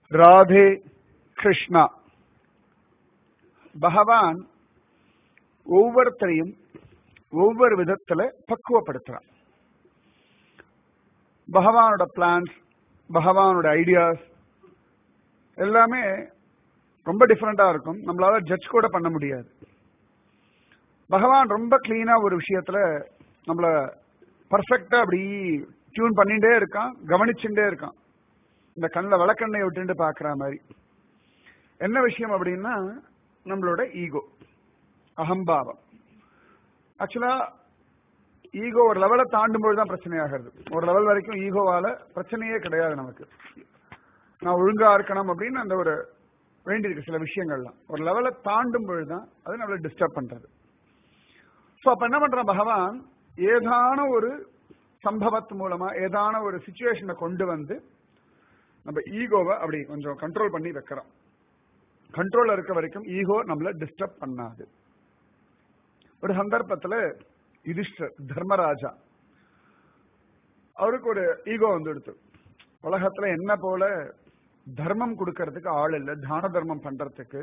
ராதே கிருஷ்ணா பகவான் ஒவ்வொருத்தரையும் ஒவ்வொரு விதத்துல பக்குவப்படுத்துறான் பகவானோட பிளான்ஸ் பகவானோட ஐடியாஸ் எல்லாமே ரொம்ப டிஃப்ரெண்டா இருக்கும் நம்மளால ஜட்ஜ் கூட பண்ண முடியாது பகவான் ரொம்ப கிளீனா ஒரு விஷயத்துல நம்மள பர்ஃபெக்டா அப்படி டியூன் பண்ணிட்டே இருக்கான் கவனிச்சுட்டே இருக்கான் இந்த கண்ணில் விளக்கெண்ணெய் விட்டுட்டு பாக்குற மாதிரி என்ன விஷயம் அப்படின்னா நம்மளோட ஈகோ அகம்பாவம் ஆக்சுவலா ஈகோ ஒரு லெவலை தாண்டும் போது தான் பிரச்சனையாகிறது ஒரு லெவல் வரைக்கும் ஈகோவால பிரச்சனையே கிடையாது நமக்கு நான் ஒழுங்கா இருக்கணும் அப்படின்னு அந்த ஒரு வேண்டியிருக்கு சில விஷயங்கள்லாம் ஒரு லெவலை தாண்டும் பொழுதுதான் அது நம்மளை டிஸ்டர்ப் பண்றது ஸோ அப்ப என்ன பண்றான் பகவான் ஏதான ஒரு சம்பவத்து மூலமா ஏதான ஒரு சுச்சுவேஷனை கொண்டு வந்து நம்ம ஈகோவை அப்படி கொஞ்சம் கண்ட்ரோல் பண்ணி வைக்கிறோம் கண்ட்ரோல்ல இருக்க வரைக்கும் ஈகோ நம்மள டிஸ்டர்ப் பண்ணாது ஒரு சந்தர்ப்பத்துல யுதிஷ்டர் தர்மராஜா அவருக்கு ஒரு ஈகோ வந்து எடுத்து உலகத்துல என்ன போல தர்மம் கொடுக்கறதுக்கு ஆள் இல்லை தான தர்மம் பண்றதுக்கு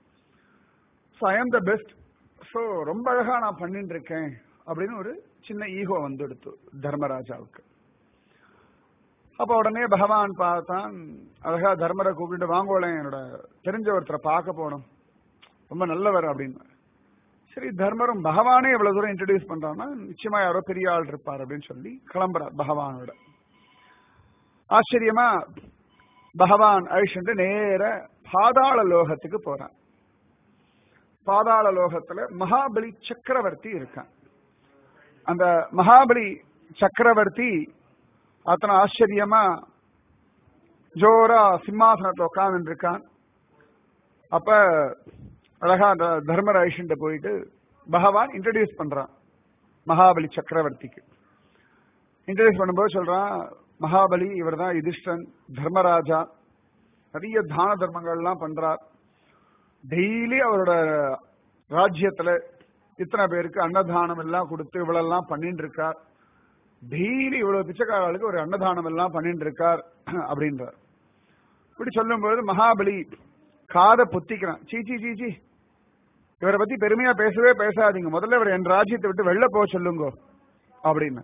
ஸோ ஐ ஆம் த பெஸ்ட் ஸோ ரொம்ப அழகா நான் பண்ணிட்டு இருக்கேன் அப்படின்னு ஒரு சின்ன ஈகோ வந்து எடுத்து தர்மராஜாவுக்கு அப்ப உடனே பகவான் பார்த்தான் அழகா தர்மரை கூப்பிட்டு வாங்கோலேன் என்னோட தெரிஞ்ச ஒருத்தரை பார்க்க போனோம் ரொம்ப நல்லவர் அப்படின்னு சரி தர்மரும் பகவானே இவ்வளவு தூரம் இன்ட்ரடியூஸ் பண்றான்னா நிச்சயமா யாரோ பெரிய ஆள் இருப்பார் அப்படின்னு சொல்லி கிளம்புறார் பகவானோட ஆச்சரியமா பகவான் அழிச்சுட்டு நேர பாதாள லோகத்துக்கு போறான் பாதாள லோகத்துல மகாபலி சக்கரவர்த்தி இருக்கான் அந்த மகாபலி சக்கரவர்த்தி அத்தனை ஆச்சரியமா ஜோரா சிம்மாசனத்துல உட்கார்ந்து இருக்கான் அப்ப அழகா அந்த தர்மராஜன் போயிட்டு பகவான் இன்ட்ரடியூஸ் பண்றான் மகாபலி சக்கரவர்த்திக்கு இன்ட்ரடியூஸ் பண்ணும்போது சொல்றான் மகாபலி இவர் தான் யுதிஷ்டன் தர்மராஜா நிறைய தான தர்மங்கள்லாம் பண்றார் டெய்லி அவரோட ராஜ்யத்துல இத்தனை பேருக்கு அன்னதானம் எல்லாம் கொடுத்து இவ்வளெல்லாம் பண்ணிட்டு இருக்கார் டெய்லி இவ்வளவு பிச்சைக்காரர்களுக்கு ஒரு அன்னதானம் எல்லாம் பண்ணிட்டு இருக்கார் அப்படின்றார் இப்படி சொல்லும்போது மகாபலி காதை பொத்திக்கிறான் சீச்சி சீச்சி இவரை பத்தி பெருமையா பேசவே பேசாதீங்க முதல்ல இவர் என் ராஜ்யத்தை விட்டு வெளில போக சொல்லுங்க அப்படின்னு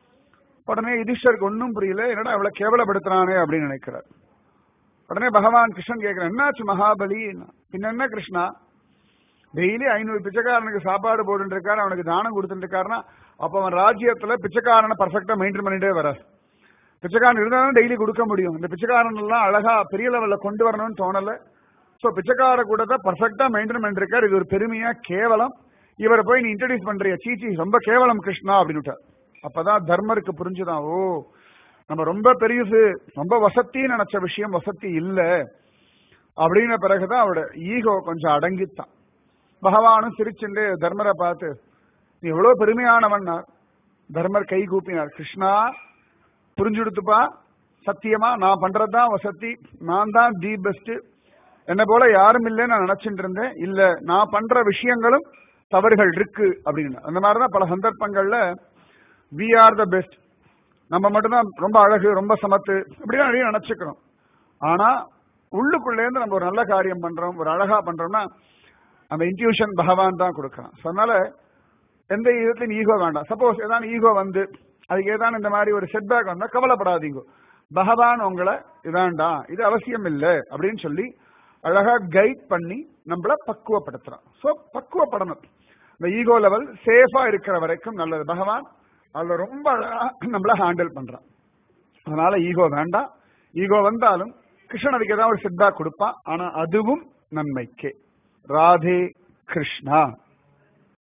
உடனே யுதிஷ்டருக்கு ஒன்னும் புரியல என்னடா இவ்வளவு கேவலப்படுத்துறானே அப்படின்னு நினைக்கிறார் உடனே பகவான் கிருஷ்ணன் கேட்கிறேன் என்னாச்சு மகாபலி பின்ன என்ன கிருஷ்ணா டெய்லி ஐநூறு பிச்சைக்காரனுக்கு சாப்பாடு போட்டு இருக்காரு அவனுக்கு தானம் கொடுத்துட்டு இருக்காருன்னா அப்ப அவன் ராஜ்யத்துல பிச்சைக்காரனை பர்ஃபெக்டா மெயின்டைன் பண்ணிட்டே வர பிச்சைக்காரன் இருந்தாலும் டெய்லி கொடுக்க முடியும் இந்த பிச்சைக்காரன் எல்லாம் அழகா பெரிய லெவல்ல கொண்டு வரணும்னு தோணல சோ பிச்சைக்கார கூடத்தை பர்ஃபெக்டா மெயின்டைன் பண்ணிருக்காரு இது ஒரு பெருமையா கேவலம் இவரை போய் நீ இன்ட்ரடியூஸ் பண்றிய சீச்சி ரொம்ப கேவலம் கிருஷ்ணா அப்படின்னு அப்பதான் தர்மருக்கு புரிஞ்சுதான் ஓ நம்ம ரொம்ப பெரியது ரொம்ப வசத்தி நினைச்ச விஷயம் வசதி இல்ல அப்படின்ன பிறகுதான் அவரோட ஈகோ கொஞ்சம் அடங்கித்தான் பகவானும் சிரிச்சுண்டு தர்மரை பார்த்து நீ எவ்வளவு பெருமையானவன் தர்மர் கை கூப்பினார் கிருஷ்ணா புரிஞ்சுடுத்துப்பா சத்தியமா நான் பண்றதுதான் வசதி நான் தான் தி பெஸ்ட் என்ன போல யாரும் இல்லைன்னு நான் நினைச்சிட்டு இருந்தேன் இல்ல நான் பண்ற விஷயங்களும் தவறுகள் இருக்கு அப்படின்னு அந்த மாதிரிதான் பல சந்தர்ப்பங்கள்ல வி ஆர் த பெஸ்ட் நம்ம மட்டும்தான் ரொம்ப அழகு ரொம்ப சமத்து இப்படிதான் நிறைய நினைச்சுக்கிறோம் ஆனா உள்ளுக்குள்ளே இருந்து நம்ம ஒரு நல்ல காரியம் பண்றோம் ஒரு அழகா பண்றோம்னா அந்த இன்ட்யூஷன் பகவான் தான் கொடுக்கலாம் அதனால எந்த விதத்திலும் ஈகோ வேண்டாம் சப்போஸ் ஏதாவது ஈகோ வந்து அதுக்கு ஏதாவது இந்த மாதிரி ஒரு செட்பேக் வந்தா கவலைப்படாதீங்க பகவான் உங்களை இதாண்டா இது அவசியம் இல்லை அப்படின்னு சொல்லி அழகா கைட் பண்ணி நம்மள பக்குவப்படுத்துறான் சோ பக்குவப்படணும் இந்த ஈகோ லெவல் சேஃபா இருக்கிற வரைக்கும் நல்லது பகவான் அதுல ரொம்ப அழகா நம்மள ஹேண்டில் பண்றான் அதனால ஈகோ வேண்டாம் ஈகோ வந்தாலும் கிருஷ்ணன் அதுக்கு ஏதாவது ஒரு செட்பேக் கொடுப்பான் ஆனா அதுவும் நன்மைக்கே ராதே கிருஷ்ணா